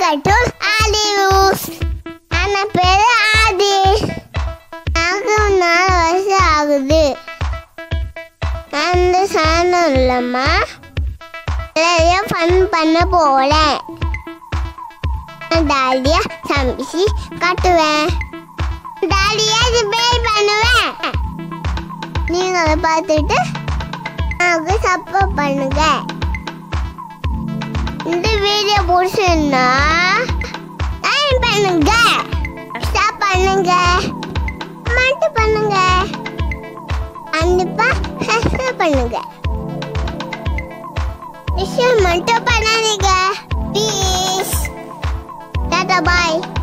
கட்டூர் ஆதியூஸ் அண்ணா பேரு ஆதி எனக்கு நாலு வருஷம் ஆகுது அந்த சாணம் இல்லம்மா எல்லாரையும் ஃபன் பண்ண போறேன் டாலியா சமைச்சு கட்டுவேன் டாலியா பேர் பண்ணுவேன் நீங்க அதை பார்த்துட்டு எனக்கு சப்போர்ட் பண்ணுங்க இந்த வீடியோ பிடிச்சிருந்தா லைக் பண்ணுங்க ஸ்டாப் பண்ணுங்க கமெண்ட் பண்ணுங்க கண்டிப்பா சப்ஸ்கிரைப் பண்ணுங்க விஷயம் மட்டும் பண்ணாதீங்க ப்ளீஸ் டாடா பாய்